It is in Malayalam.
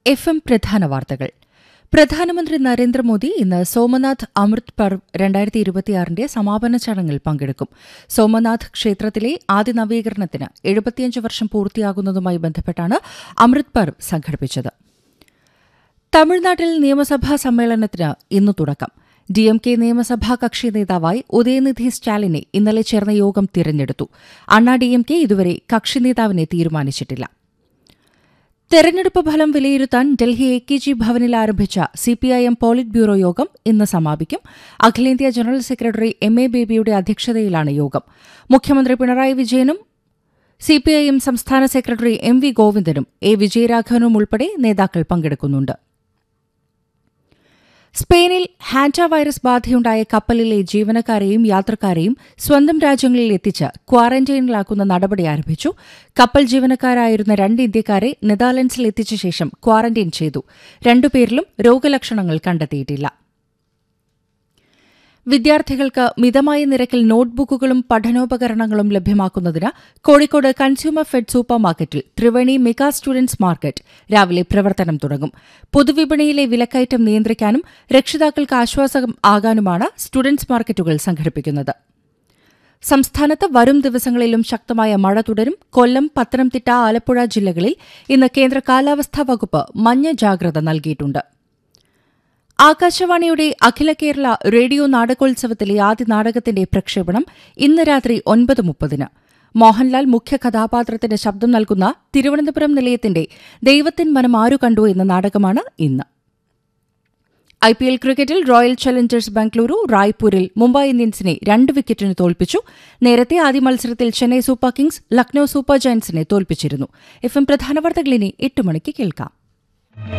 എഫ് എം പ്രധാന വാർത്തകൾ പ്രധാനമന്ത്രി നരേന്ദ്രമോദി ഇന്ന് സോമനാഥ് അമൃത് പർവ് രണ്ടായിരത്തി ഇരുപത്തിയാറിന്റെ സമാപന ചടങ്ങിൽ പങ്കെടുക്കും സോമനാഥ് ക്ഷേത്രത്തിലെ ആദ്യ നവീകരണത്തിന് എഴുപത്തിയഞ്ച് വർഷം പൂർത്തിയാകുന്നതുമായി ബന്ധപ്പെട്ടാണ് അമൃത് പർവ് സംഘടിപ്പിച്ചത് തമിഴ്നാട്ടിൽ നിയമസഭാ സമ്മേളനത്തിന് ഇന്ന് തുടക്കം ഡി എം കെ നിയമസഭാ കക്ഷി നേതാവായി ഉദയനിധി സ്റ്റാലിനെ ഇന്നലെ ചേർന്ന യോഗം തിരഞ്ഞെടുത്തു അണ്ണാ ഡി എം കെ ഇതുവരെ കക്ഷി നേതാവിനെ തീരുമാനിച്ചിട്ടില്ല തെരഞ്ഞെടുപ്പ് ഫലം വിലയിരുത്താൻ ഡൽഹി എ കെ ജി ഭവനിൽ ആരംഭിച്ച സിപിഐഎം പോളിറ്റ് ബ്യൂറോ യോഗം ഇന്ന് സമാപിക്കും അഖിലേന്ത്യാ ജനറൽ സെക്രട്ടറി എം എ ബേബിയുടെ അധ്യക്ഷതയിലാണ് യോഗം മുഖ്യമന്ത്രി പിണറായി വിജയനും സിപിഐഎം സംസ്ഥാന സെക്രട്ടറി എം വി ഗോവിന്ദനും എ വിജയരാഘവനും ഉൾപ്പെടെ നേതാക്കൾ പങ്കെടുക്കുന്നുണ്ട് സ്പെയിനിൽ ഹാൻഡ വൈറസ് ബാധയുണ്ടായ കപ്പലിലെ ജീവനക്കാരെയും യാത്രക്കാരെയും സ്വന്തം രാജ്യങ്ങളിൽ എത്തിച്ച് ക്വാറന്റൈനിലാക്കുന്ന നടപടി ആരംഭിച്ചു കപ്പൽ ജീവനക്കാരായിരുന്ന രണ്ട് ഇന്ത്യക്കാരെ നെതാർലൻഡ്സിൽ എത്തിച്ച ശേഷം ക്വാറന്റൈൻ ചെയ്തു രണ്ടുപേരിലും രോഗലക്ഷണങ്ങൾ കണ്ടെത്തിയിട്ടില്ല വിദ്യാർത്ഥികൾക്ക് മിതമായ നിരക്കിൽ നോട്ട്ബുക്കുകളും പഠനോപകരണങ്ങളും ലഭ്യമാക്കുന്നതിന് കോഴിക്കോട് കൺസ്യൂമർ ഫെഡ് സൂപ്പർ മാർക്കറ്റിൽ ത്രിവേണി മെഗാ സ്റ്റുഡൻസ് മാർക്കറ്റ് രാവിലെ പ്രവർത്തനം തുടങ്ങും പൊതുവിപണിയിലെ വിലക്കയറ്റം നിയന്ത്രിക്കാനും രക്ഷിതാക്കൾക്ക് ആശ്വാസം ആകാനുമാണ് സ്റ്റുഡൻസ് മാർക്കറ്റുകൾ സംഘടിപ്പിക്കുന്നത് സംസ്ഥാനത്ത് വരും ദിവസങ്ങളിലും ശക്തമായ മഴ തുടരും കൊല്ലം പത്തനംതിട്ട ആലപ്പുഴ ജില്ലകളിൽ ഇന്ന് കേന്ദ്ര കാലാവസ്ഥാ വകുപ്പ് മഞ്ഞ ജാഗ്രത നൽകിയിട്ടുണ്ട് ആകാശവാണിയുടെ അഖില കേരള റേഡിയോ നാടകോത്സവത്തിലെ ആദ്യ നാടകത്തിന്റെ പ്രക്ഷേപണം ഇന്ന് രാത്രി ഒൻപത് മുപ്പതിന് മോഹൻലാൽ മുഖ്യ കഥാപാത്രത്തിന് ശബ്ദം നൽകുന്ന തിരുവനന്തപുരം നിലയത്തിന്റെ ദൈവത്തിൻ മനം ആരു കണ്ടു എന്ന നാടകമാണ് ഇന്ന് ഐ പി എൽ ക്രിക്കറ്റിൽ റോയൽ ചലഞ്ചേഴ്സ് ബംഗളൂരു റായ്പൂരിൽ മുംബൈ ഇന്ത്യൻസിനെ രണ്ട് വിക്കറ്റിന് തോൽപ്പിച്ചു നേരത്തെ ആദ്യ മത്സരത്തിൽ Chennai super kings Lucknow super ജയന്റ്സിനെ തോൽപ്പിച്ചിരുന്നു എഫ് എം പ്രധാന വാർത്തകൾ ഇനി എട്ട് മണിക്ക് കേൾക്കാം